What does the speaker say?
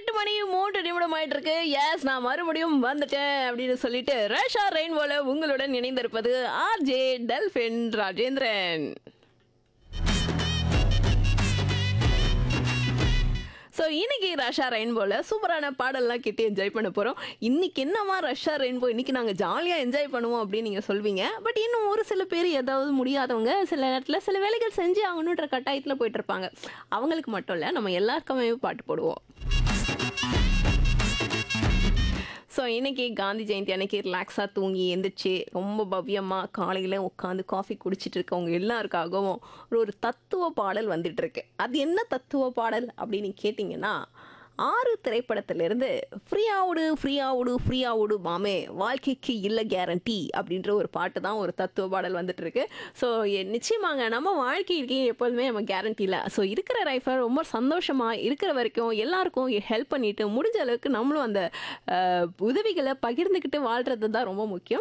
எட்டு மணி மூன்று நிமிடம் ஆயிட்டு இருக்கு எஸ் நான் மறுபடியும் வந்துட்டேன் அப்படின்னு சொல்லிட்டு ரேஷா ரெயின்போல உங்களுடன் இணைந்திருப்பது ஆர்ஜே டெல்பின் ராஜேந்திரன் ஸோ இன்னைக்கு ரஷ்யா ரெயின்போல சூப்பரான பாடல்லாம் கேட்டு என்ஜாய் பண்ண போகிறோம் இன்னைக்கு என்னமா ரஷ்யா ரெயின்போ இன்னைக்கு நாங்கள் ஜாலியாக என்ஜாய் பண்ணுவோம் அப்படின்னு நீங்கள் சொல்வீங்க பட் இன்னும் ஒரு சில பேர் ஏதாவது முடியாதவங்க சில நேரத்தில் சில வேலைகள் செஞ்சு ஆகணுன்ற கட்டாயத்தில் போயிட்டு இருப்பாங்க அவங்களுக்கு மட்டும் இல்லை நம்ம எல்லாருக்குமே பாட்டு போடுவோம் ஸோ இன்னைக்கு காந்தி ஜெயந்தி அன்னைக்கு ரிலாக்ஸாக தூங்கி எந்திரிச்சு ரொம்ப பவ்யமாக காலையில் உட்காந்து காஃபி குடிச்சிட்டு இருக்கவங்க எல்லாருக்காகவும் ஒரு ஒரு தத்துவ பாடல் வந்துட்டு இருக்கு அது என்ன தத்துவ பாடல் அப்படின்னு கேட்டிங்கன்னா ஆறு திரைப்படத்திலிருந்து ஃப்ரீயாவுடு ஃப்ரீயாவுடு ஃப்ரீயாவுடு மாமே வாழ்க்கைக்கு இல்லை கேரண்டி அப்படின்ற ஒரு பாட்டு தான் ஒரு தத்துவ பாடல் வந்துட்டு இருக்கு ஸோ நிச்சயமாங்க நம்ம வாழ்க்கைக்கு எப்போதுமே நம்ம கேரண்டி இல்லை ஸோ இருக்கிற லைஃப்பை ரொம்ப சந்தோஷமாக இருக்கிற வரைக்கும் எல்லாருக்கும் ஹெல்ப் பண்ணிட்டு முடிஞ்ச அளவுக்கு நம்மளும் அந்த அஹ், உதவிகளை பகிர்ந்துக்கிட்டு வாழ்கிறது தான் ரொம்ப முக்கியம்